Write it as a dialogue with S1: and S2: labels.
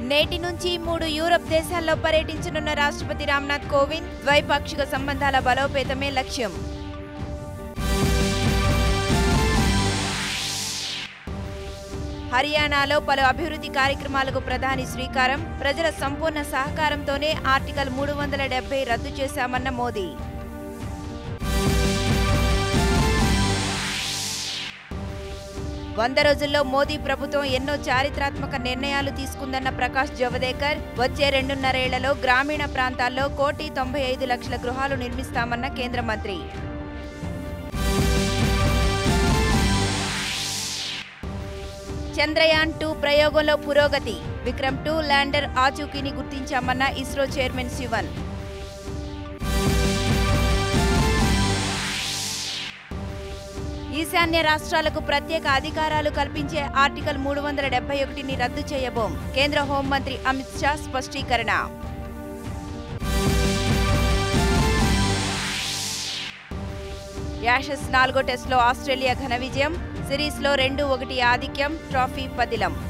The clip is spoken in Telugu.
S1: నేటి నుంచి మూడు యూరప్ దేశాల్లో పర్యటించనున్న రాష్ట్రపతి రామ్నాథ్ కోవింద్ ద్వైపాక్షిక సంబంధాల బలోపేతమే లక్ష్యం హర్యానాలో పలు అభివృద్ధి కార్యక్రమాలకు ప్రధాని శ్రీకారం ప్రజల సంపూర్ణ సహకారంతోనే ఆర్టికల్ మూడు వందల డెబ్బై రద్దు చేశామన్న మోదీ వంద రోజుల్లో మోదీ ప్రభుత్వం ఎన్నో చారిత్రాత్మక నిర్ణయాలు తీసుకుందన్న ప్రకాష్ జవదేకర్ వచ్చే రెండున్నరేళ్లలో గ్రామీణ ప్రాంతాల్లో కోటి తొంభై ఐదు లక్షల గృహాలు నిర్మిస్తామన్న కేంద్ర మంత్రి చంద్రయాన్ టూ ప్రయోగంలో పురోగతి విక్రమ్ టూ ల్యాండర్ ఆచూకీని గుర్తించామన్న ఇస్రో చైర్మన్ శివన్ ఈశాన్య రాష్ట్రాలకు ప్రత్యేక అధికారాలు కల్పించే ఆర్టికల్ మూడు వందల డెబ్బై ఒకటిని రద్దు చేయబోం కేంద్ర హోంమంత్రి అమిత్ షా స్పష్టీకరణ యాషస్ నాలుగో టెస్టులో ఆస్ట్రేలియా ఘన విజయం సిరీస్లో రెండు ఒకటి ఆధిక్యం ట్రోఫీ పదిలం